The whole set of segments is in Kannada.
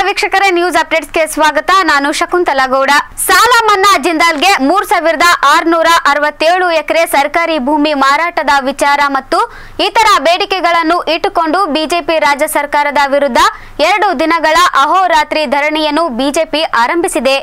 ವೀಕ್ಷಕರೇ ನ್ಯೂಸ್ ಅಪ್ಡೇಟ್ಸ್ಗೆ ಸ್ವಾಗತ ನಾನು ಶಕುಂತಲಾ ಗೌಡ ಸಾಲ ಮನ್ನಾ ಜಿಂದಾಲ್ಗೆ ಮೂರ್ ಸಾವಿರದ ಆರುನೂರ ಅರವತ್ತೇಳು ಎಕರೆ ಸರ್ಕಾರಿ ಭೂಮಿ ಮಾರಾಟದ ವಿಚಾರ ಮತ್ತು ಇತರ ಬೇಡಿಕೆಗಳನ್ನು ಇಟ್ಟುಕೊಂಡು ಬಿಜೆಪಿ ರಾಜ್ಯ ಸರ್ಕಾರದ ವಿರುದ್ಧ ಎರಡು ದಿನಗಳ ಅಹೋರಾತ್ರಿ ಧರಣಿಯನ್ನು ಬಿಜೆಪಿ ಆರಂಭಿಸಿದೆ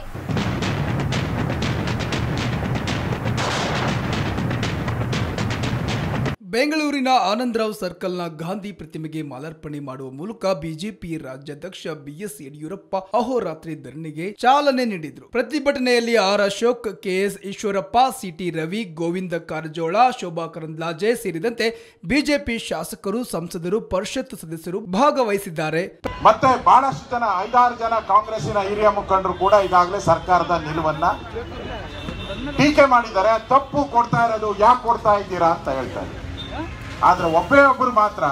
ಬೆಂಗಳೂರಿನ ಆನಂದರಾವ್ ಸರ್ಕಲ್ನ ಗಾಂಧಿ ಪ್ರತಿಮೆಗೆ ಮಾಲಾರ್ಪಣೆ ಮಾಡುವ ಮೂಲಕ ಬಿಜೆಪಿ ರಾಜ್ಯಾಧ್ಯಕ್ಷ ಬಿಎಸ್ ಯಡಿಯೂರಪ್ಪ ಅಹೋರಾತ್ರಿ ಧರಣಿಗೆ ಚಾಲನೆ ನೀಡಿದರು ಪ್ರತಿಭಟನೆಯಲ್ಲಿ R Ashok KS Eshwarappa CT Ravi Govinda Karjol Shobha Karandlaje ಸೇರಿದಂತೆ ಬಿಜೆಪಿ ಶಾಸಕರು ಸಂಸದರು ಪರಿಷತ್ ಸದಸ್ಯರು ಭಾಗವಹಿಸಿದ್ದಾರೆ ಮತ್ತೆ ಬಹಳಷ್ಟು ಜನ ಐದಾರು ಜನ ಕಾಂಗ್ರೆಸ್ಸಿನ ಹಿರಿಯ ಮುಖಂಡರು ಕೂಡ ಈಗಾಗಲೇ ಸರ್ಕಾರದ ನಿಲುವನ್ನ ಟೀಕೆ ಮಾಡಿದ್ದಾರೆ ತಪ್ಪು ಕೊಡ್ತಾ ಇರೋದು ಯಾಕೆ ಕೊಡ್ತಾ ಇದ್ದೀರಾ ಅಂತ ಹೇಳ್ತಾರೆ ಆದ್ರೆ ಒಬ್ಬರೇ ಒಬ್ಬರು ಮಾತ್ರ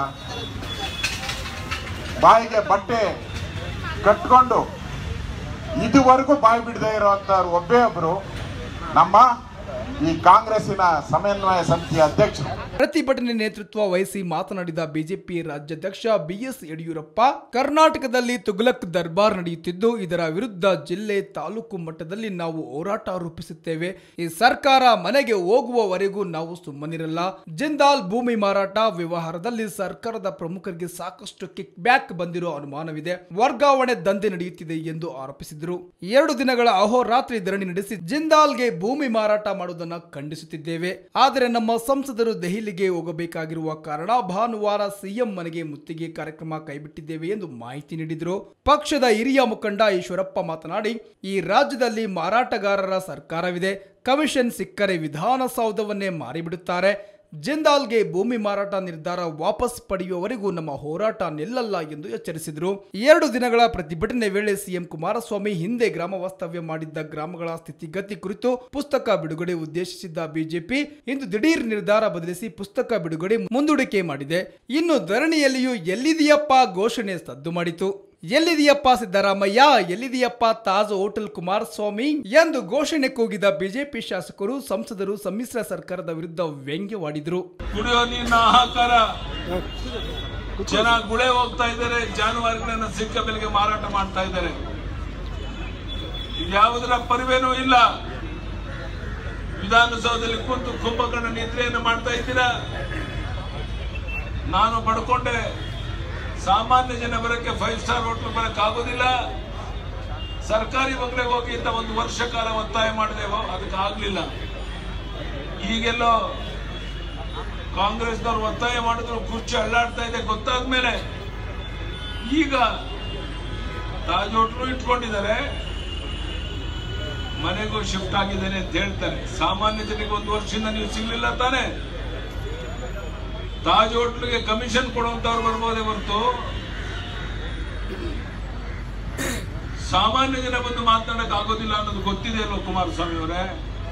ಬಾಯಿಗೆ ಬಟ್ಟೆ ಕಟ್ಕೊಂಡು ಇದುವರೆಗೂ ಬಾಯಿ ಬಿಡದೆ ಇರುವಂತವ್ರು ಒಬ್ಬೇ ಒಬ್ರು ನಮ್ಮ ಈ ಕಾಂಗ್ರೆಸ್ಸಿನ ಸಮನ್ವಯ ಸಮಿತಿಯ ಅಧ್ಯಕ್ಷರು ಪ್ರತಿಭಟನೆ ನೇತೃತ್ವ ವಹಿಸಿ ಮಾತನಾಡಿದ ಬಿಜೆಪಿ ರಾಜ್ಯಾಧ್ಯಕ್ಷ ಬಿಎಸ್ ಯಡಿಯೂರಪ್ಪ ಕರ್ನಾಟಕದಲ್ಲಿ ತುಘಲಕ್ ದರ್ಬಾರ್ ನಡೆಯುತ್ತಿದ್ದು ಇದರ ವಿರುದ್ಧ ಜಿಲ್ಲೆ ತಾಲೂಕು ಮಟ್ಟದಲ್ಲಿ ನಾವು ಹೋರಾಟ ರೂಪಿಸುತ್ತೇವೆ ಈ ಸರ್ಕಾರ ಮನೆಗೆ ಹೋಗುವವರೆಗೂ ನಾವು ಸುಮ್ಮನಿರಲ್ಲ ಜಿಂದಾಲ್ ಭೂಮಿ ಮಾರಾಟ ವ್ಯವಹಾರದಲ್ಲಿ ಸರ್ಕಾರದ ಪ್ರಮುಖರಿಗೆ ಸಾಕಷ್ಟು ಕಿಕ್ ಬ್ಯಾಕ್ ಬಂದಿರೋ ಅನುಮಾನವಿದೆ ವರ್ಗಾವಣೆ ದಂಧೆ ನಡೆಯುತ್ತಿದೆ ಎಂದು ಆರೋಪಿಸಿದರು ಎರಡು ದಿನಗಳ ಅಹೋರಾತ್ರಿ ಧರಣಿ ನಡೆಸಿ ಜಿಂದಾಲ್ಗೆ ಭೂಮಿ ಮಾರಾಟ ಮಾಡುವುದನ್ನು ಖಂಡಿಸುತ್ತಿದ್ದೇವೆ ಆದರೆ ನಮ್ಮ ಸಂಸದರು ದೆಹಲಿಗೆ ಹೋಗಬೇಕಾಗಿರುವ ಕಾರಣ ಭಾನುವಾರ ಸಿಎಂ ಮನೆಗೆ ಮುತ್ತಿಗೆ ಕಾರ್ಯಕ್ರಮ ಕೈಬಿಟ್ಟಿದ್ದೇವೆ ಎಂದು ಮಾಹಿತಿ ನೀಡಿದರು ಪಕ್ಷದ ಹಿರಿಯ ಮುಖಂಡ ಈಶ್ವರಪ್ಪ ಮಾತನಾಡಿ ಈ ರಾಜ್ಯದಲ್ಲಿ ಮಾರಾಟಗಾರರ ಸರ್ಕಾರವಿದೆ ಕಮಿಷನ್ ಸಿಕ್ಕರೆ ವಿಧಾನಸೌಧವನ್ನೇ ಮಾರಿಬಿಡುತ್ತಾರೆ ಜಿಂದಾಲ್ಗೆ ಭೂಮಿ ಮಾರಾಟ ನಿರ್ಧಾರ ವಾಪಸ್ ಪಡೆಯುವವರೆಗೂ ನಮ್ಮ ಹೋರಾಟ ನಿಲ್ಲಲ್ಲ ಎಂದು ಎಚ್ಚರಿಸಿದರು ಎರಡು ದಿನಗಳ ಪ್ರತಿಭಟನೆ ವೇಳೆ ಸಿಎಂ ಕುಮಾರಸ್ವಾಮಿ ಹಿಂದೆ ಗ್ರಾಮ ವಾಸ್ತವ್ಯ ಮಾಡಿದ್ದ ಗ್ರಾಮಗಳ ಸ್ಥಿತಿಗತಿ ಕುರಿತು ಪುಸ್ತಕ ಬಿಡುಗಡೆ ಉದ್ದೇಶಿಸಿದ್ದ ಬಿಜೆಪಿ ಇಂದು ದಿಢೀರ್ ನಿರ್ಧಾರ ಬದಲಿಸಿ ಪುಸ್ತಕ ಬಿಡುಗಡೆ ಮುಂದೂಡಿಕೆ ಮಾಡಿದೆ ಇನ್ನು ಧರಣಿಯಲ್ಲಿಯೂ ಎಲ್ಲಿದೆಯಪ್ಪ ಘೋಷಣೆ ಸದ್ದು ಮಾಡಿತು ಎಲ್ಲಿದೆಯಪ್ಪ ಸಿದ್ದರಾಮಯ್ಯ ಎಲ್ಲಿದೆಯಪ್ಪ ತಾಜ್ ಹೋಟೆಲ್ ಕುಮಾರಸ್ವಾಮಿ ಎಂದು ಘೋಷಣೆ ಕೂಗಿದ ಬಿಜೆಪಿ ಶಾಸಕರು ಸಂಸದರು ಸಮ್ಮಿಶ್ರ ಸರ್ಕಾರದ ವಿರುದ್ಧ ವ್ಯಂಗ್ಯವಾಡಿದರು ಕುಡಿಯೋ ನೀರಿನ ಹಾಹಾಕಾರ ಜನ ಗುಳೆ ಹೋಗ್ತಾ ಇದ್ದಾರೆ ಜಾನುವಾರುಗಳನ್ನ ಸಿಕ್ಕ ಬೆಲೆಗೆ ಮಾರಾಟ ಮಾಡ್ತಾ ಇದ್ದಾರೆ ಯಾವುದರ ಪರಿವೇನೂ ಇಲ್ಲ ವಿಧಾನಸೌಧದಲ್ಲಿ ಕುಂತು ಕುಂಭಕರ್ಣ ನಿದ್ರೆಯನ್ನು ಮಾಡ್ತಾ ಇದ್ದೀರಾ ನಾನು ಪಡ್ಕೊಂಡೆ ಸಾಮಾನ್ಯ ಜನ ಬರಕ್ಕೆ ಫೈವ್ ಸ್ಟಾರ್ ಹೋಟ್ಲ್ ಬರಕ್ ಆಗೋದಿಲ್ಲ ಸರ್ಕಾರಿ ಬಂಗ್ಲೆಗೆ ಹೋಗಿ ಅಂತ ಒಂದು ವರ್ಷ ಕಾಲ ಒತ್ತಾಯ ಮಾಡಿದೆವು ಅದಕ್ಕೆ ಆಗ್ಲಿಲ್ಲ ಈಗೆಲ್ಲೋ ಕಾಂಗ್ರೆಸ್ನವ್ರು ಒತ್ತಾಯ ಮಾಡಿದ್ರು ಕುರ್ಚಿ ಅಳ್ಳಾಡ್ತಾ ಇದೆ ಗೊತ್ತಾದ್ಮೇಲೆ ಈಗ ತಾಜ್ ಹೋಟ್ಲು ಇಟ್ಕೊಂಡಿದ್ದಾರೆ ಮನೆಗೂ ಶಿಫ್ಟ್ ಆಗಿದ್ದೇನೆ ಅಂತ ಹೇಳ್ತಾರೆ ಸಾಮಾನ್ಯ ಜನರಿಗೆ ಒಂದು ವರ್ಷದಿಂದ ನೀವು ಸಿಗ್ಲಿಲ್ಲ ತಾನೆ ತಾಜ್ ಹೋಟ್ಲಿಗೆ ಕಮಿಷನ್ ಕೊಡುವಂತವ್ರು ಬರ್ಬೋದೇ ಹೊರತು ಸಾಮಾನ್ಯ ಜನ ಬಂದು ಮಾತನಾಡಕ್ ಆಗೋದಿಲ್ಲ ಅನ್ನೋದು ಗೊತ್ತಿದೆ ಅಲ್ವ ಕುಮಾರಸ್ವಾಮಿ ಅವರೇ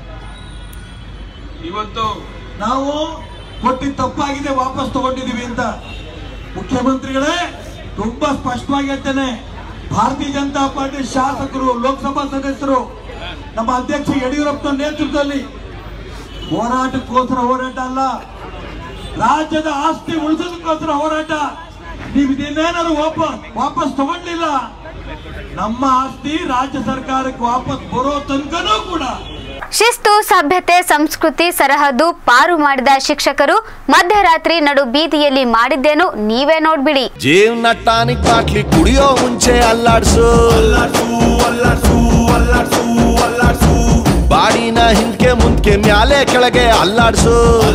ಇವತ್ತು ನಾವು ಕೊಟ್ಟಿದ್ದು ತಪ್ಪಾಗಿದೆ ವಾಪಸ್ ತಗೊಂಡಿದೀವಿ ಅಂತ ಮುಖ್ಯಮಂತ್ರಿಗಳೇ ತುಂಬಾ ಸ್ಪಷ್ಟವಾಗಿ ಹೇಳ್ತೇನೆ ಭಾರತೀಯ ಜನತಾ ಪಾರ್ಟಿ ಶಾಸಕರು ಲೋಕಸಭಾ ಸದಸ್ಯರು ನಮ್ಮ ಅಧ್ಯಕ್ಷ ಯಡಿಯೂರಪ್ಪನ ನೇತೃತ್ವದಲ್ಲಿ ಹೋರಾಟಕ್ಕೋಸ್ಕರ ಹೋರಾಟ ಅಲ್ಲ ರಾಜ್ಯದ ಆಸ್ತಿ ಉಳಿಸೋದಕ್ಕೋಸ್ಕರ ಹೋರಾಟ ನೀವು ಇದೇನಾದ್ರು ವಾಪಸ್ ವಾಪಸ್ ತಗೊಂಡಿಲ್ಲ ನಮ್ಮ ಆಸ್ತಿ ರಾಜ್ಯ ಸರ್ಕಾರಕ್ಕೆ ವಾಪಸ್ ಬರೋ ತನಕನೂ ಕೂಡ ಶಿಸ್ತು ಸಭ್ಯತೆ ಸಂಸ್ಕೃತಿ ಸರಹದ್ದು ಪಾರು ಮಾಡಿದ ಶಿಕ್ಷಕರು ಮಧ್ಯರಾತ್ರಿ ನಡು ಬೀದಿಯಲ್ಲಿ ಮಾಡಿದ್ದೇನು ನೀವೇ ನೋಡ್ಬಿಡಿ ಜೀವನ ಟಾನಿಕ್ ಬಾಟ್ಲಿ ಕುಡಿಯೋ ಮುಂಚೆ ಅಲ್ಲಾಡ್ಸು ಬಾಡಿನ ಹಿಂದ್ಕೆ ಮುಂದ್ಕೆ ಮ್ಯಾಲೆ ಕೆಳಗೆ ಅಲ್ಲಾಡ್ಸು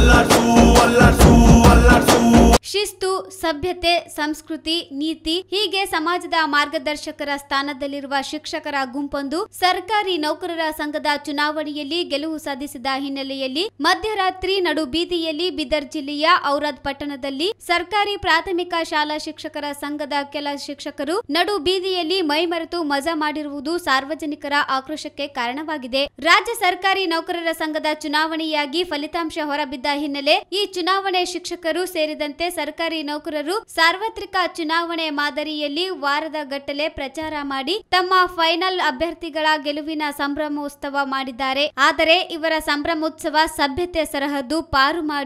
ಶಿಸ್ತು ಸಭ್ಯತೆ ಸಂಸ್ಕೃತಿ ನೀತಿ ಹೀಗೆ ಸಮಾಜದ ಮಾರ್ಗದರ್ಶಕರ ಸ್ಥಾನದಲ್ಲಿರುವ ಶಿಕ್ಷಕರ ಗುಂಪೊಂದು ಸರ್ಕಾರಿ ನೌಕರರ ಸಂಘದ ಚುನಾವಣೆಯಲ್ಲಿ ಗೆಲುವು ಸಾಧಿಸಿದ ಹಿನ್ನೆಲೆಯಲ್ಲಿ ಮಧ್ಯರಾತ್ರಿ ನಡು ಬೀದಿಯಲ್ಲಿ ಬೀದರ್ ಜಿಲ್ಲೆಯ ಔರಾದ್ ಪಟ್ಟಣದಲ್ಲಿ ಸರ್ಕಾರಿ ಪ್ರಾಥಮಿಕ ಶಾಲಾ ಶಿಕ್ಷಕರ ಸಂಘದ ಕೆಲ ಶಿಕ್ಷಕರು ನಡು ಬೀದಿಯಲ್ಲಿ ಮೈಮರೆತು ಮಜಾ ಮಾಡಿರುವುದು ಸಾರ್ವಜನಿಕರ ಆಕ್ರೋಶಕ್ಕೆ ಕಾರಣವಾಗಿದೆ ರಾಜ್ಯ ಸರ್ಕಾರಿ ನೌಕರರ ಸಂಘದ ಚುನಾವಣೆಯಾಗಿ ಫಲಿತಾಂಶ ಹೊರಬಿದ್ದ ಹಿನ್ನೆಲೆ ಈ ಚುನಾವಣೆ ಶಿಕ್ಷಕರು ಸೇರಿದಂತೆ ಸರ್ಕಾರಿ ನೌಕರರು ಸಾರ್ವತ್ರಿಕ ಚುನಾವಣೆ ಮಾದರಿಯಲ್ಲಿ ವಾರದ ಗಟ್ಟಲೆ ಪ್ರಚಾರ ಮಾಡಿ ತಮ್ಮ ಫೈನಲ್ ಅಭ್ಯರ್ಥಿಗಳ ಗೆಲುವಿನ ಸಂಭ್ರಮೋತ್ಸವ ಮಾಡಿದ್ದಾರೆ ಆದರೆ ಇವರ ಸಂಭ್ರಮೋತ್ಸವ ಸಭ್ಯತೆ ಸರಹದ್ದು ಪಾರು ಮಾಡಿ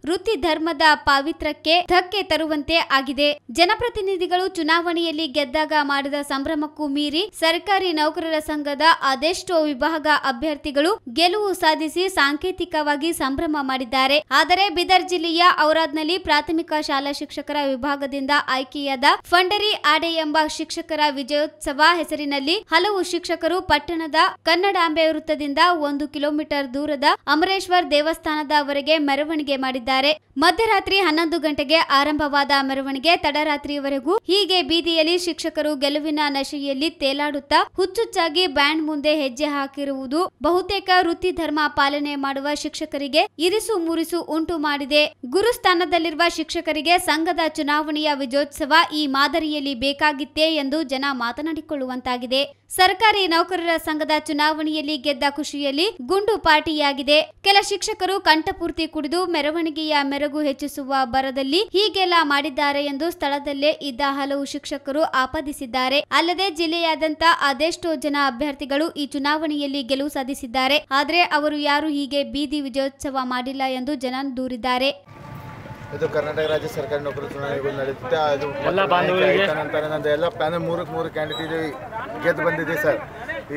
ವೃತ್ತಿ ಧರ್ಮದ ಪಾವಿತ್ರಕ್ಕೆ ಧಕ್ಕೆ ತರುವಂತೆ ಆಗಿದೆ ಜನಪ್ರತಿನಿಧಿಗಳು ಚುನಾವಣೆಯಲ್ಲಿ ಗೆದ್ದಾಗ ಮಾಡಿದ ಸಂಭ್ರಮಕ್ಕೂ ಮೀರಿ ಸರ್ಕಾರಿ ನೌಕರರ ಸಂಘದ ಅದೆಷ್ಟೋ ವಿಭಾಗ ಅಭ್ಯರ್ಥಿಗಳು ಗೆಲುವು ಸಾಧಿಸಿ ಸಾಂಕೇತಿಕವಾಗಿ ಸಂಭ್ರಮ ಮಾಡಿದ್ದಾರೆ ಆದರೆ ಬೀದರ್ ಜಿಲ್ಲೆಯ ಔರಾದ್ನಲ್ಲಿ ಪ್ರಾಥಮಿಕ ಶಾಲಾ ಶಿಕ್ಷಕರ ವಿಭಾಗದಿಂದ ಆಯ್ಕೆಯಾದ ಫಂಡರಿ ಆಡೆ ಎಂಬ ಶಿಕ್ಷಕರ ವಿಜಯೋತ್ಸವ ಹೆಸರಿನಲ್ಲಿ ಹಲವು ಶಿಕ್ಷಕರು ಪಟ್ಟಣದ ಕನ್ನಡಾಂಬೆ ವೃತ್ತದಿಂದ ಒಂದು ಕಿಲೋಮೀಟರ್ ದೂರದ ಅಮರೇಶ್ವರ್ ದೇವಸ್ಥಾನದವರೆಗೆ ಮೆರವಣಿಗೆ ಮಾಡಿದ್ದಾರೆ ಮಧ್ಯರಾತ್ರಿ ಹನ್ನೊಂದು ಗಂಟೆಗೆ ಆರಂಭವಾದ ಮೆರವಣಿಗೆ ತಡರಾತ್ರಿಯವರೆಗೂ ಹೀಗೆ ಬೀದಿಯಲ್ಲಿ ಶಿಕ್ಷಕರು ಗೆಲುವಿನ ನಶೆಯಲ್ಲಿ ತೇಲಾಡುತ್ತಾ ಹುಚ್ಚುಚ್ಚಾಗಿ ಬ್ಯಾಂಡ್ ಮುಂದೆ ಹೆಜ್ಜೆ ಹಾಕಿರುವುದು ಬಹುತೇಕ ವೃತ್ತಿ ಧರ್ಮ ಪಾಲನೆ ಮಾಡುವ ಶಿಕ್ಷಕರಿಗೆ ಇರಿಸು ಮುರಿಸು ಉಂಟು ಮಾಡಿದೆ ಗುರುಸ್ಥಾನದಲ್ಲಿರುವ ಶಿಕ್ಷಕರಿಗೆ ಸಂಘದ ಚುನಾವಣೆಯ ವಿಜಯೋತ್ಸವ ಈ ಮಾದರಿಯಲ್ಲಿ ಬೇಕಾಗಿತ್ತೇ ಎಂದು ಜನ ಮಾತನಾಡಿಕೊಳ್ಳುವಂತಾಗಿದೆ ಸರ್ಕಾರಿ ನೌಕರರ ಸಂಘದ ಚುನಾವಣೆಯಲ್ಲಿ ಗೆದ್ದ ಖುಷಿಯಲ್ಲಿ ಗುಂಡು ಪಾರ್ಟಿಯಾಗಿದೆ ಕೆಲ ಶಿಕ್ಷಕರು ಕಂಠಪೂರ್ತಿ ಕುಡಿದು ಮೆರವಣಿಗೆಯ ಮೆರುಗು ಹೆಚ್ಚಿಸುವ ಬರದಲ್ಲಿ ಹೀಗೆಲ್ಲ ಮಾಡಿದ್ದಾರೆ ಎಂದು ಸ್ಥಳದಲ್ಲೇ ಇದ್ದ ಹಲವು ಶಿಕ್ಷಕರು ಆಪಾದಿಸಿದ್ದಾರೆ ಅಲ್ಲದೆ ಜಿಲ್ಲೆಯಾದ್ಯಂತ ಅದೆಷ್ಟೋ ಜನ ಅಭ್ಯರ್ಥಿಗಳು ಈ ಚುನಾವಣೆಯಲ್ಲಿ ಗೆಲುವು ಸಾಧಿಸಿದ್ದಾರೆ ಆದರೆ ಅವರು ಯಾರು ಹೀಗೆ ಬೀದಿ ವಿಜಯೋತ್ಸವ ಮಾಡಿಲ್ಲ ಎಂದು ಜನ ದೂರಿದ್ದಾರೆ ಇದು ಕರ್ನಾಟಕ ರಾಜ್ಯ ಸರ್ಕಾರಿ ನೌಕರರ ಚುನಾವಣೆಗಳು ನಡೀತಿದೆ ಅದು ಆಯ್ತ ನಂತರ ನಂದು ಎಲ್ಲ ಪ್ಯಾನಲ್ ಮೂರಕ್ಕೆ ಮೂರು ಕ್ಯಾಂಡಿಡೇಟ್ ಗೆದ್ದು ಬಂದಿದೆ ಸರ್ ಈಗ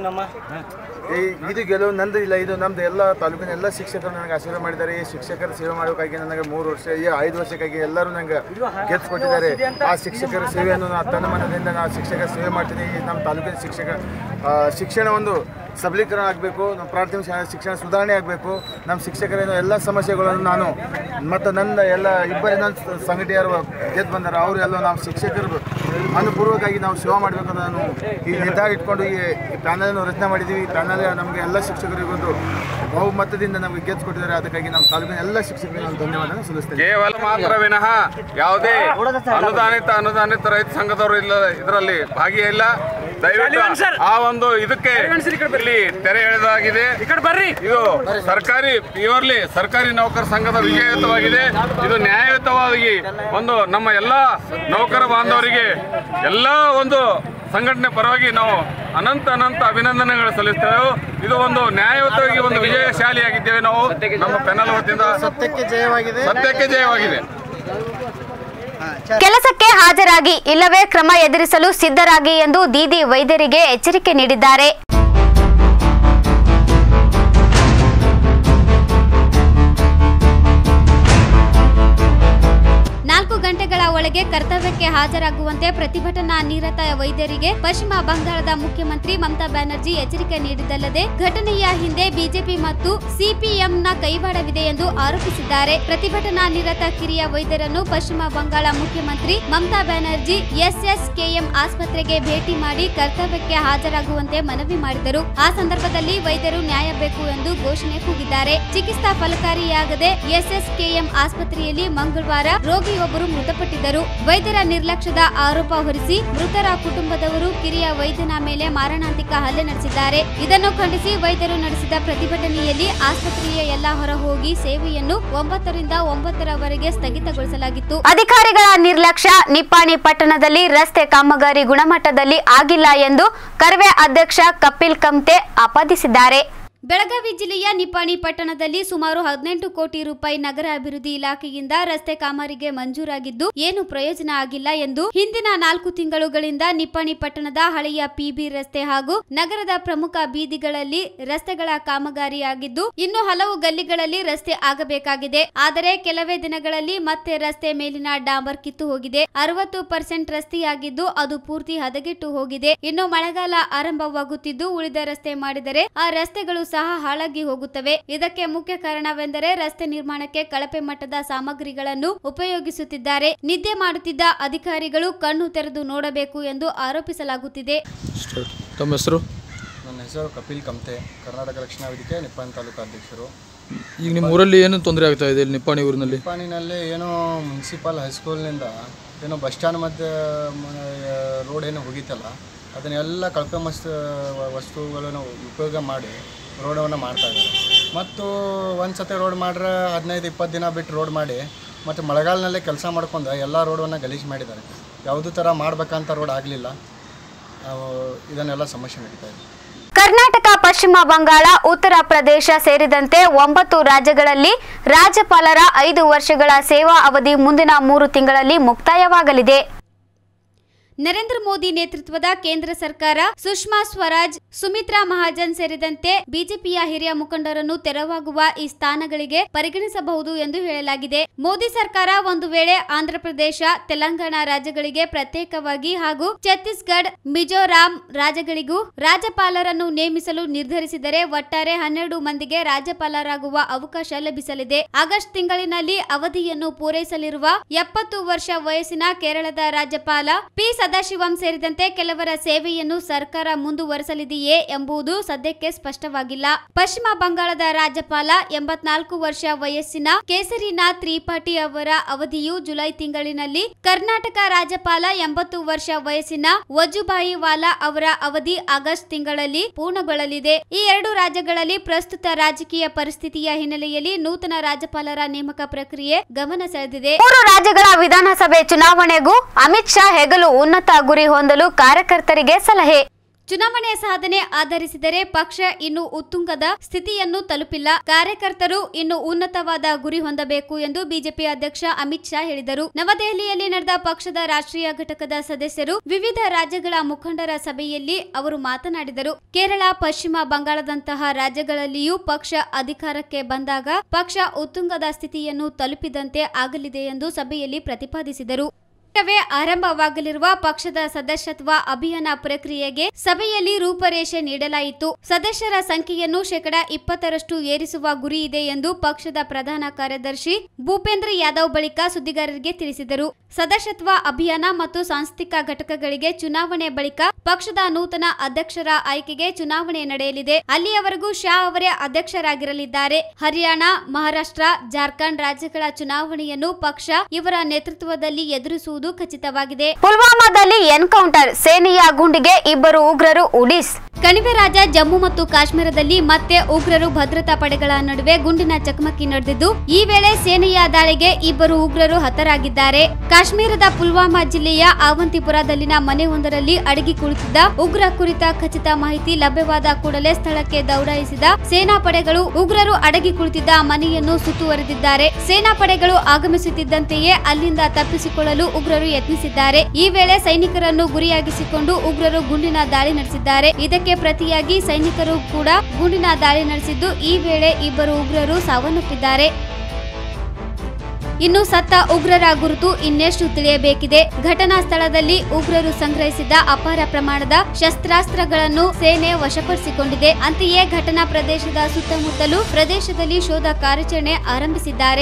ಈ ಇದು ಗೆಲುವು ನಂದು ಇಲ್ಲ ಇದು ನಮ್ದು ಎಲ್ಲ ತಾಲೂಕಿನ ಎಲ್ಲ ಶಿಕ್ಷಕರು ನನಗೆ ಆಶೀರ್ವಾದ ಮಾಡಿದ್ದಾರೆ ಈ ಶಿಕ್ಷಕರ ಸೇವೆ ಮಾಡೋಕ್ಕಾಗಿ ನನಗೆ ಮೂರು ವರ್ಷ ಈ ಐದು ವರ್ಷಕ್ಕಾಗಿ ಎಲ್ಲರೂ ನಂಗೆ ಗೆದ್ದುಕೊಟ್ಟಿದ್ದಾರೆ ಆ ಶಿಕ್ಷಕರ ಸೇವೆಯನ್ನು ನಾನು ತನ್ನ ಮನದಿಂದ ನಾನು ಶಿಕ್ಷಕರ ಸೇವೆ ಮಾಡ್ತೀನಿ ಈ ನಮ್ಮ ತಾಲೂಕಿನ ಶಿಕ್ಷಕ ಆ, ಶಿಕ್ಷಣ ಒಂದು ಸಬಲೀಕರಣ ಆಗಬೇಕು ನಮ್ಮ ಪ್ರಾಥಮಿಕ ಶಾಲಾ ಶಿಕ್ಷಣ ಸುಧಾರಣೆ ಆಗಬೇಕು ನಮ್ಮ ಶಿಕ್ಷಕರ ಎಲ್ಲ ಸಮಸ್ಯೆಗಳನ್ನು ನಾನು ಮತ್ತು ನನ್ನ ಎಲ್ಲ ಇಬ್ಬರು ನನ್ನ ಸಂಘಟನೆಯರು ಗೆದ್ದು ಬಂದಾರೆ ಅವರು ಎಲ್ಲ ನಾವು ಶಿಕ್ಷಕರು ಅನುಪೂರ್ವಕವಾಗಿ ನಾವು ಸೇವೆ ಮಾಡಬೇಕು ಅಂತ ನಾನು ಈ ನಿರ್ಧಾರ ಇಟ್ಕೊಂಡು ಈ ಈ ಪ್ಯಾನಲನ್ನು ರಚನೆ ಮಾಡಿದ್ದೀವಿ ಈ ಪ್ಯಾನಲ್ ನಮಗೆ ಎಲ್ಲ ಶಿಕ್ಷಕರಿಗೊಂದು ಬಹುಮತದಿಂದ ನಮಗೆ ಗೆದ್ದುಕೊಟ್ಟಿದ್ದಾರೆ ಅದಕ್ಕಾಗಿ ನಮ್ಮ ತಾಲೂಕಿನ ಎಲ್ಲ ಶಿಕ್ಷಕರಿಗೆ ನಾನು ಧನ್ಯವಾದ ಸಲ್ಲಿಸ್ತೇನೆ ಕೇವಲ ಮಾತ್ರ ವಿನಃ ಯಾವುದೇ ಅನುದಾನಿತ ಅನುದಾನಿತ ರೈತ ಸಂಘದವರು ಇಲ್ಲ ಇದರಲ್ಲಿ ಭಾಗಿಯಿಲ್ಲ ದಯವಿಟ್ಟು ಆ ಒಂದು ಇದಕ್ಕೆ ಇಲ್ಲಿ ತೆರೆ ಎಳೆದಾಗಿದೆ ಇದು ಸರ್ಕಾರಿ ಪ್ಯೂರ್ಲಿ ಸರ್ಕಾರಿ ನೌಕರ ಸಂಘದ ವಿಜಯಯುತವಾಗಿದೆ ಇದು ನ್ಯಾಯಯುತವಾಗಿ ಒಂದು ನಮ್ಮ ಎಲ್ಲ ನೌಕರ ಬಾಂಧವರಿಗೆ ಎಲ್ಲ ಒಂದು ಸಂಘಟನೆ ಪರವಾಗಿ ನಾವು ಅನಂತ ಅನಂತ ಅಭಿನಂದನೆಗಳು ಸಲ್ಲಿಸ್ತೇವೆ ಇದು ಒಂದು ನ್ಯಾಯಯುತವಾಗಿ ಒಂದು ವಿಜಯಶಾಲಿಯಾಗಿದ್ದೇವೆ ನಾವು ನಮ್ಮ ಪೆನಲ್ ವತಿಯಿಂದ ಸತ್ಯಕ್ಕೆ ಜಯವಾಗಿದೆ ಸತ್ಯಕ್ಕೆ ಜಯವಾಗಿದೆ ಕೆಲಸಕ್ಕೆ ಹಾಜರಾಗಿ ಇಲ್ಲವೇ ಕ್ರಮ ಎದುರಿಸಲು ಸಿದ್ಧರಾಗಿ ಎಂದು ದೀದಿ ವೈದ್ಯರಿಗೆ ಎಚ್ಚರಿಕೆ ನೀಡಿದ್ದಾರೆ ನಾಲ್ಕು ಗಂಟೆಗಳ ಒಳಗೆ ಕರ್ತವ್ಯಕ್ಕೆ ಹಾಜರಾಗುವಂತೆ ಪ್ರತಿಭಟನಾ ನಿರತ ವೈದ್ಯರಿಗೆ ಪಶ್ಚಿಮ ಬಂಗಾಳದ ಮುಖ್ಯಮಂತ್ರಿ ಮಮತಾ ಬ್ಯಾನರ್ಜಿ ಎಚ್ಚರಿಕೆ ನೀಡಿದ್ದಲ್ಲದೆ ಘಟನೆಯ ಹಿಂದೆ ಬಿಜೆಪಿ ಮತ್ತು ಸಿಪಿಎಂನ ಕೈವಾಡವಿದೆ ಎಂದು ಆರೋಪಿಸಿದ್ದಾರೆ ಪ್ರತಿಭಟನಾ ನಿರತ ಕಿರಿಯ ವೈದ್ಯರನ್ನು ಪಶ್ಚಿಮ ಬಂಗಾಳ ಮುಖ್ಯಮಂತ್ರಿ ಮಮತಾ ಬ್ಯಾನರ್ಜಿ ಎಸ್ಎಸ್ಕೆಎಂ ಆಸ್ಪತ್ರೆಗೆ ಭೇಟಿ ಮಾಡಿ ಕರ್ತವ್ಯಕ್ಕೆ ಹಾಜರಾಗುವಂತೆ ಮನವಿ ಮಾಡಿದರು ಆ ಸಂದರ್ಭದಲ್ಲಿ ವೈದ್ಯರು ನ್ಯಾಯ ಬೇಕು ಎಂದು ಘೋಷಣೆ ಕೂಗಿದ್ದಾರೆ ಚಿಕಿತ್ಸಾ ಫಲಕಾರಿಯಾಗದೆ ಎಸ್ಎಸ್ಕೆಎಂ ಆಸ್ಪತ್ರೆಯಲ್ಲಿ ಮಂಗಳವಾರ ರೋಗಿಯೊಬ್ಬರು ಮೃತಪಟ್ಟಿದ್ದರು ವೈದ್ಯರ ನಿರ್ಲಕ್ಷ್ಯದ ಆರೋಪ ಹೊರಿಸಿ ಮೃತರ ಕುಟುಂಬದವರು ಕಿರಿಯ ವೈದ್ಯನ ಮೇಲೆ ಮಾರಣಾಂತಿಕ ಹಲ್ಲೆ ನಡೆಸಿದ್ದಾರೆ ಇದನ್ನು ಖಂಡಿಸಿ ವೈದ್ಯರು ನಡೆಸಿದ ಪ್ರತಿಭಟನೆಯಲ್ಲಿ ಆಸ್ಪತ್ರೆಯ ಎಲ್ಲ ಹೊರ ಹೋಗಿ ಸೇವೆಯನ್ನು ಒಂಬತ್ತರಿಂದ ಒಂಬತ್ತರವರೆಗೆ ಸ್ಥಗಿತಗೊಳಿಸಲಾಗಿತ್ತು ಅಧಿಕಾರಿಗಳ ನಿರ್ಲಕ್ಷ್ಯ ನಿಪ್ಪಾಣಿ ಪಟ್ಟಣದಲ್ಲಿ ರಸ್ತೆ ಕಾಮಗಾರಿ ಗುಣಮಟ್ಟದಲ್ಲಿ ಆಗಿಲ್ಲ ಎಂದು ಕರವೇ ಅಧ್ಯಕ್ಷ ಕಪಿಲ್ ಕಮ್ತೆ ಆಪಾದಿಸಿದ್ದಾರೆ ಬೆಳಗಾವಿ ಜಿಲ್ಲೆಯ ನಿಪ್ಪಾಣಿ ಪಟ್ಟಣದಲ್ಲಿ ಸುಮಾರು ಹದಿನೆಂಟು ಕೋಟಿ ರೂಪಾಯಿ ನಗರ ಅಭಿವೃದ್ಧಿ ಇಲಾಖೆಯಿಂದ ರಸ್ತೆ ಕಾಮಗಾರಿಗೆ ಮಂಜೂರಾಗಿದ್ದು ಏನು ಪ್ರಯೋಜನ ಆಗಿಲ್ಲ ಎಂದು ಹಿಂದಿನ ನಾಲ್ಕು ತಿಂಗಳುಗಳಿಂದ ನಿಪ್ಪಾಣಿ ಪಟ್ಟಣದ ಹಳೆಯ ಪಿಬಿ ರಸ್ತೆ ಹಾಗೂ ನಗರದ ಪ್ರಮುಖ ಬೀದಿಗಳಲ್ಲಿ ರಸ್ತೆಗಳ ಕಾಮಗಾರಿಯಾಗಿದ್ದು ಇನ್ನು ಹಲವು ಗಲ್ಲಿಗಳಲ್ಲಿ ರಸ್ತೆ ಆಗಬೇಕಾಗಿದೆ ಆದರೆ ಕೆಲವೇ ದಿನಗಳಲ್ಲಿ ಮತ್ತೆ ರಸ್ತೆ ಮೇಲಿನ ಡಾಂಬರ್ ಕಿತ್ತು ಹೋಗಿದೆ ಅರವತ್ತು ಪರ್ಸೆಂಟ್ ರಸ್ತೆಯಾಗಿದ್ದು ಅದು ಪೂರ್ತಿ ಹದಗೆಟ್ಟು ಹೋಗಿದೆ ಇನ್ನು ಮಳೆಗಾಲ ಆರಂಭವಾಗುತ್ತಿದ್ದು ಉಳಿದ ರಸ್ತೆ ಮಾಡಿದರೆ ಆ ರಸ್ತೆಗಳು ಸಹ ಹಾಳಾಗಿ ಹೋಗುತ್ತವೆ ಇದಕ್ಕೆ ಮುಖ್ಯ ಕಾರಣವೆಂದರೆ ರಸ್ತೆ ನಿರ್ಮಾಣಕ್ಕೆ ಕಳಪೆ ಮಟ್ಟದ ಸಾಮಗ್ರಿಗಳನ್ನು ಉಪಯೋಗಿಸುತ್ತಿದ್ದಾರೆ ನಿದ್ದೆ ಮಾಡುತ್ತಿದ್ದ ಅಧಿಕಾರಿಗಳು ಕಣ್ಣು ತೆರೆದು ನೋಡಬೇಕು ಎಂದು ಆರೋಪಿಸಲಾಗುತ್ತಿದೆ ತಮ್ಮ ಹೆಸರು ನನ್ನ ಹೆಸರು ಕಪಿಲ್ ಕಮ್ತೆ ಕರ್ನಾಟಕ ರಕ್ಷಣಾ ವೇದಿಕೆ ನಿಪ್ಪಾಣಿ ತಾಲೂಕು ಅಧ್ಯಕ್ಷರು ಈಗ ನಿಮ್ಮ ಊರಲ್ಲಿ ಏನು ತೊಂದರೆ ಆಗ್ತಾ ಇದೆ ಇಲ್ಲಿ ನಿಪ್ಪಾಣಿ ಊರಿನಲ್ಲಿ ನಿಪ್ಪಾಣಿನಲ್ಲಿ ಏನೋ ಮುನ್ಸಿಪಲ್ ಹೈಸ್ಕೂಲ್ನಿಂದ ಏನೋ ಬಸ್ ಸ್ಟ್ಯಾಂಡ್ ಮತ್ತು ರೋಡ್ ಏನೋ ಹೋಗಿತ್ತಲ್ಲ ಅದನ್ನೆಲ್ಲ ಕಳಪೆ ಮಸ್ತ್ ವಸ್ತುಗಳನ್ನು ಉಪಯೋಗ ಮಾಡಿ ರೋಡವನ್ನು ಮಾಡ್ತಾ ಇದ್ದಾರೆ ಮತ್ತು ಒಂದು ಸತಿ ರೋಡ್ ಮಾಡ್ರೆ ಹದಿನೈದು ಇಪ್ಪತ್ತು ದಿನ ಬಿಟ್ಟು ರೋಡ್ ಮಾಡಿ ಮತ್ತು ಮಳೆಗಾಲನಲ್ಲೇ ಕೆಲಸ ಮಾಡ್ಕೊಂಡು ಎಲ್ಲ ರೋಡನ್ನು ಗಲೀಜು ಮಾಡಿದ್ದಾರೆ ಯಾವುದೂ ಥರ ಮಾಡ್ಬೇಕಂತ ರೋಡ್ ಆಗಲಿಲ್ಲ ಇದನ್ನೆಲ್ಲ ಸಮಸ್ಯೆ ನಡೀತಾ ಇದೆ ಕರ್ನಾಟಕ ಪಶ್ಚಿಮ ಬಂಗಾಳ ಉತ್ತರ ಪ್ರದೇಶ ಸೇರಿದಂತೆ ಒಂಬತ್ತು ರಾಜ್ಯಗಳಲ್ಲಿ ರಾಜ್ಯಪಾಲರ ಐದು ವರ್ಷಗಳ ಸೇವಾ ಅವಧಿ ಮುಂದಿನ ಮೂರು ತಿಂಗಳಲ್ಲಿ ಮುಕ್ತಾಯವಾಗಲಿದೆ ನರೇಂದ್ರ ಮೋದಿ ನೇತೃತ್ವದ ಕೇಂದ್ರ ಸರ್ಕಾರ ಸುಷ್ಮಾ ಸ್ವರಾಜ್ ಸುಮಿತ್ರಾ ಮಹಾಜನ್ ಸೇರಿದಂತೆ ಬಿಜೆಪಿಯ ಹಿರಿಯ ಮುಖಂಡರನ್ನು ತೆರವಾಗುವ ಈ ಸ್ಥಾನಗಳಿಗೆ ಪರಿಗಣಿಸಬಹುದು ಎಂದು ಹೇಳಲಾಗಿದೆ ಮೋದಿ ಸರ್ಕಾರ ಒಂದು ವೇಳೆ ಆಂಧ್ರಪ್ರದೇಶ ತೆಲಂಗಾಣ ರಾಜ್ಯಗಳಿಗೆ ಪ್ರತ್ಯೇಕವಾಗಿ ಹಾಗೂ ಛತ್ತೀಸ್ಗಢ ಮಿಜೋರಾಂ ರಾಜ್ಯಗಳಿಗೂ ರಾಜ್ಯಪಾಲರನ್ನು ನೇಮಿಸಲು ನಿರ್ಧರಿಸಿದರೆ ಒಟ್ಟಾರೆ ಹನ್ನೆರಡು ಮಂದಿಗೆ ರಾಜ್ಯಪಾಲರಾಗುವ ಅವಕಾಶ ಲಭಿಸಲಿದೆ ಆಗಸ್ಟ್ ತಿಂಗಳಿನಲ್ಲಿ ಅವಧಿಯನ್ನು ಪೂರೈಸಲಿರುವ ಎಪ್ಪತ್ತು ವರ್ಷ ವಯಸ್ಸಿನ ಕೇರಳದ ರಾಜ್ಯಪಾಲ ಪಿ ಸದಾಶಿವಂ ಸೇರಿದಂತೆ ಕೆಲವರ ಸೇವೆಯನ್ನು ಸರ್ಕಾರ ಮುಂದುವರೆಸಲಿದೆಯೇ ಎಂಬುದು ಸದ್ಯಕ್ಕೆ ಸ್ಪಷ್ಟವಾಗಿಲ್ಲ ಪಶ್ಚಿಮ ಬಂಗಾಳದ ರಾಜ್ಯಪಾಲ ಎಂಬತ್ನಾಲ್ಕು ವರ್ಷ ವಯಸ್ಸಿನ ಕೇಸರಿನಾಥ್ ತ್ರಿಪಾಠಿ ಅವರ ಅವಧಿಯು ಜುಲೈ ತಿಂಗಳಿನಲ್ಲಿ ಕರ್ನಾಟಕ ರಾಜ್ಯಪಾಲ ಎಂಬತ್ತು ವರ್ಷ ವಯಸ್ಸಿನ ವಜುಭಾಯಿ ವಾಲಾ ಅವರ ಅವಧಿ ಆಗಸ್ಟ್ ತಿಂಗಳಲ್ಲಿ ಪೂರ್ಣಗೊಳ್ಳಲಿದೆ ಈ ಎರಡು ರಾಜ್ಯಗಳಲ್ಲಿ ಪ್ರಸ್ತುತ ರಾಜಕೀಯ ಪರಿಸ್ಥಿತಿಯ ಹಿನ್ನೆಲೆಯಲ್ಲಿ ನೂತನ ರಾಜ್ಯಪಾಲರ ನೇಮಕ ಪ್ರಕ್ರಿಯೆ ಗಮನ ಸೆಳೆದಿದೆ ಮೂರು ರಾಜ್ಯಗಳ ವಿಧಾನಸಭೆ ಚುನಾವಣೆಗೂ ಅಮಿತ್ ಶಾ ಹೆಗಲು ಉನ್ನತ ಗುರಿ ಹೊಂದಲು ಕಾರ್ಯಕರ್ತರಿಗೆ ಸಲಹೆ ಚುನಾವಣೆ ಸಾಧನೆ ಆಧರಿಸಿದರೆ ಪಕ್ಷ ಇನ್ನು ಉತ್ತುಂಗದ ಸ್ಥಿತಿಯನ್ನು ತಲುಪಿಲ್ಲ ಕಾರ್ಯಕರ್ತರು ಇನ್ನು ಉನ್ನತವಾದ ಗುರಿ ಹೊಂದಬೇಕು ಎಂದು ಬಿಜೆಪಿ ಅಧ್ಯಕ್ಷ ಅಮಿತ್ ಶಾ ಹೇಳಿದರು ನವದೆಹಲಿಯಲ್ಲಿ ನಡೆದ ಪಕ್ಷದ ರಾಷ್ಟ್ರೀಯ ಘಟಕದ ಸದಸ್ಯರು ವಿವಿಧ ರಾಜ್ಯಗಳ ಮುಖಂಡರ ಸಭೆಯಲ್ಲಿ ಅವರು ಮಾತನಾಡಿದರು ಕೇರಳ ಪಶ್ಚಿಮ ಬಂಗಾಳದಂತಹ ರಾಜ್ಯಗಳಲ್ಲಿಯೂ ಪಕ್ಷ ಅಧಿಕಾರಕ್ಕೆ ಬಂದಾಗ ಪಕ್ಷ ಉತ್ತುಂಗದ ಸ್ಥಿತಿಯನ್ನು ತಲುಪಿದಂತೆ ಆಗಲಿದೆ ಎಂದು ಸಭೆಯಲ್ಲಿ ಪ್ರತಿಪಾದಿಸಿದರು ಶೀಘ್ರವೇ ಆರಂಭವಾಗಲಿರುವ ಪಕ್ಷದ ಸದಸ್ಯತ್ವ ಅಭಿಯಾನ ಪ್ರಕ್ರಿಯೆಗೆ ಸಭೆಯಲ್ಲಿ ರೂಪರೇಷೆ ನೀಡಲಾಯಿತು ಸದಸ್ಯರ ಸಂಖ್ಯೆಯನ್ನು ಶೇಕಡ ಇಪ್ಪತ್ತರಷ್ಟು ಏರಿಸುವ ಗುರಿ ಇದೆ ಎಂದು ಪಕ್ಷದ ಪ್ರಧಾನ ಕಾರ್ಯದರ್ಶಿ ಭೂಪೇಂದ್ರ ಯಾದವ್ ಬಳಿಕ ಸುದ್ದಿಗಾರರಿಗೆ ತಿಳಿಸಿದರು ಸದಸ್ಯತ್ವ ಅಭಿಯಾನ ಮತ್ತು ಸಾಂಸ್ಥಿಕ ಘಟಕಗಳಿಗೆ ಚುನಾವಣೆ ಬಳಿಕ ಪಕ್ಷದ ನೂತನ ಅಧ್ಯಕ್ಷರ ಆಯ್ಕೆಗೆ ಚುನಾವಣೆ ನಡೆಯಲಿದೆ ಅಲ್ಲಿಯವರೆಗೂ ಶಾ ಅವರೇ ಅಧ್ಯಕ್ಷರಾಗಿರಲಿದ್ದಾರೆ ಹರಿಯಾಣ ಮಹಾರಾಷ್ಟ್ರ ಜಾರ್ಖಂಡ್ ರಾಜ್ಯಗಳ ಚುನಾವಣೆಯನ್ನು ಪಕ್ಷ ಇವರ ನೇತೃತ್ವದಲ್ಲಿ ಎದುರಿಸುವುದು ಖಚಿತವಾಗಿದೆ ಪುಲ್ವಾಮಾದಲ್ಲಿ ಎನ್ಕೌಂಟರ್ ಸೇನೆಯ ಗುಂಡಿಗೆ ಇಬ್ಬರು ಉಗ್ರರು ಉಡೀಸ್ ಕಣಿವೆ ರಾಜ ಜಮ್ಮು ಮತ್ತು ಕಾಶ್ಮೀರದಲ್ಲಿ ಮತ್ತೆ ಉಗ್ರರು ಭದ್ರತಾ ಪಡೆಗಳ ನಡುವೆ ಗುಂಡಿನ ಚಕಮಕಿ ನಡೆದಿದ್ದು ಈ ವೇಳೆ ಸೇನೆಯ ದಾಳಿಗೆ ಇಬ್ಬರು ಉಗ್ರರು ಹತರಾಗಿದ್ದಾರೆ ಕಾಶ್ಮೀರದ ಪುಲ್ವಾಮಾ ಜಿಲ್ಲೆಯ ಆವಂತಿಪುರದಲ್ಲಿನ ಮನೆಯೊಂದರಲ್ಲಿ ಅಡಗಿ ಕುಳಿತಿದ್ದ ಉಗ್ರ ಕುರಿತ ಖಚಿತ ಮಾಹಿತಿ ಲಭ್ಯವಾದ ಕೂಡಲೇ ಸ್ಥಳಕ್ಕೆ ದೌಡಾಯಿಸಿದ ಸೇನಾ ಪಡೆಗಳು ಉಗ್ರರು ಅಡಗಿ ಕುಳಿತಿದ್ದ ಮನೆಯನ್ನು ಸುತ್ತುವರೆದಿದ್ದಾರೆ ಸೇನಾ ಪಡೆಗಳು ಆಗಮಿಸುತ್ತಿದ್ದಂತೆಯೇ ಅಲ್ಲಿಂದ ತಪ್ಪಿಸಿಕೊಳ್ಳಲು ಉಗ್ರರು ಯತ್ನಿಸಿದ್ದಾರೆ ಈ ವೇಳೆ ಸೈನಿಕರನ್ನು ಗುರಿಯಾಗಿಸಿಕೊಂಡು ಉಗ್ರರು ಗುಂಡಿನ ದಾಳಿ ನಡೆಸಿದ್ದಾರೆ ಇದಕ್ಕೆ ಪ್ರತಿಯಾಗಿ ಸೈನಿಕರು ಕೂಡ ಗುಂಡಿನ ದಾಳಿ ನಡೆಸಿದ್ದು ಈ ವೇಳೆ ಇಬ್ಬರು ಉಗ್ರರು ಸಾವನ್ನಪ್ಪಿದ್ದಾರೆ ಇನ್ನು ಸತ್ತ ಉಗ್ರರ ಗುರುತು ಇನ್ನೆಷ್ಟು ತಿಳಿಯಬೇಕಿದೆ ಘಟನಾ ಸ್ಥಳದಲ್ಲಿ ಉಗ್ರರು ಸಂಗ್ರಹಿಸಿದ ಅಪಾರ ಪ್ರಮಾಣದ ಶಸ್ತ್ರಾಸ್ತ್ರಗಳನ್ನು ಸೇನೆ ವಶಪಡಿಸಿಕೊಂಡಿದೆ ಅಂತೆಯೇ ಘಟನಾ ಪ್ರದೇಶದ ಸುತ್ತಮುತ್ತಲೂ ಪ್ರದೇಶದಲ್ಲಿ ಶೋಧ ಕಾರ್ಯಾಚರಣೆ ಆರಂಭಿಸಿದ್ದಾರೆ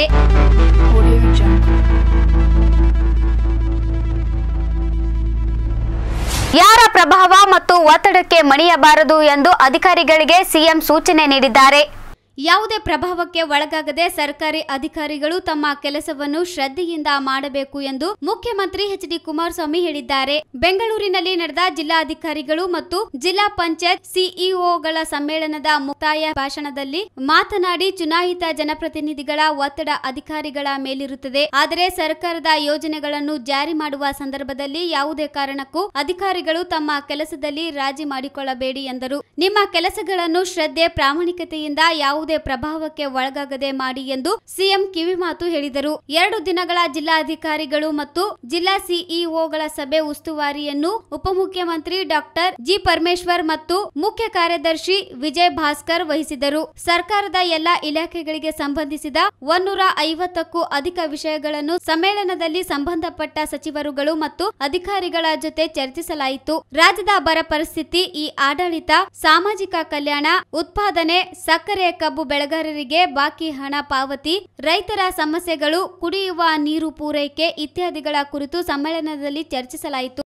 ಯಾರ ಪ್ರಭಾವ ಮತ್ತು ಒತ್ತಡಕ್ಕೆ ಮಣಿಯಬಾರದು ಎಂದು ಅಧಿಕಾರಿಗಳಿಗೆ ಸಿಎಂ ಸೂಚನೆ ನೀಡಿದ್ದಾರೆ ಯಾವುದೇ ಪ್ರಭಾವಕ್ಕೆ ಒಳಗಾಗದೆ ಸರ್ಕಾರಿ ಅಧಿಕಾರಿಗಳು ತಮ್ಮ ಕೆಲಸವನ್ನು ಶ್ರದ್ಧೆಯಿಂದ ಮಾಡಬೇಕು ಎಂದು ಮುಖ್ಯಮಂತ್ರಿ ಎಚ್ ಡಿ ಕುಮಾರಸ್ವಾಮಿ ಹೇಳಿದ್ದಾರೆ ಬೆಂಗಳೂರಿನಲ್ಲಿ ನಡೆದ ಜಿಲ್ಲಾಧಿಕಾರಿಗಳು ಮತ್ತು ಜಿಲ್ಲಾ ಪಂಚಾಯತ್ ಸಿಇಒಗಳ ಸಮ್ಮೇಳನದ ಮುಕ್ತಾಯ ಭಾಷಣದಲ್ಲಿ ಮಾತನಾಡಿ ಚುನಾಯಿತ ಜನಪ್ರತಿನಿಧಿಗಳ ಒತ್ತಡ ಅಧಿಕಾರಿಗಳ ಮೇಲಿರುತ್ತದೆ ಆದರೆ ಸರ್ಕಾರದ ಯೋಜನೆಗಳನ್ನು ಜಾರಿ ಮಾಡುವ ಸಂದರ್ಭದಲ್ಲಿ ಯಾವುದೇ ಕಾರಣಕ್ಕೂ ಅಧಿಕಾರಿಗಳು ತಮ್ಮ ಕೆಲಸದಲ್ಲಿ ರಾಜಿ ಮಾಡಿಕೊಳ್ಳಬೇಡಿ ಎಂದರು ನಿಮ್ಮ ಕೆಲಸಗಳನ್ನು ಶ್ರದ್ಧೆ ಪ್ರಾಮಾಣಿಕತೆಯಿಂದ ಯಾವುದೇ ಪ್ರಭಾವಕ್ಕೆ ಒಳಗಾಗದೆ ಮಾಡಿ ಎಂದು ಸಿಎಂ ಕಿವಿಮಾತು ಹೇಳಿದರು ಎರಡು ದಿನಗಳ ಜಿಲ್ಲಾಧಿಕಾರಿಗಳು ಮತ್ತು ಜಿಲ್ಲಾ ಸಿಇಒಗಳ ಸಭೆ ಉಸ್ತುವಾರಿಯನ್ನು ಉಪಮುಖ್ಯಮಂತ್ರಿ ಡಾಕ್ಟರ್ ಜಿ ಪರಮೇಶ್ವರ್ ಮತ್ತು ಮುಖ್ಯ ಕಾರ್ಯದರ್ಶಿ ವಿಜಯ್ ಭಾಸ್ಕರ್ ವಹಿಸಿದರು ಸರ್ಕಾರದ ಎಲ್ಲಾ ಇಲಾಖೆಗಳಿಗೆ ಸಂಬಂಧಿಸಿದ ಒನ್ನೂರ ಐವತ್ತಕ್ಕೂ ಅಧಿಕ ವಿಷಯಗಳನ್ನು ಸಮ್ಮೇಳನದಲ್ಲಿ ಸಂಬಂಧಪಟ್ಟ ಸಚಿವರುಗಳು ಮತ್ತು ಅಧಿಕಾರಿಗಳ ಜೊತೆ ಚರ್ಚಿಸಲಾಯಿತು ರಾಜ್ಯದ ಬರ ಪರಿಸ್ಥಿತಿ ಈ ಆಡಳಿತ ಸಾಮಾಜಿಕ ಕಲ್ಯಾಣ ಉತ್ಪಾದನೆ ಸಕ್ಕರೆ ಕಬ್ಬು ಬೆಳೆಗಾರರಿಗೆ ಬಾಕಿ ಹಣ ಪಾವತಿ ರೈತರ ಸಮಸ್ಯೆಗಳು ಕುಡಿಯುವ ನೀರು ಪೂರೈಕೆ ಇತ್ಯಾದಿಗಳ ಕುರಿತು ಸಮ್ಮೇಳನದಲ್ಲಿ ಚರ್ಚಿಸಲಾಯಿತು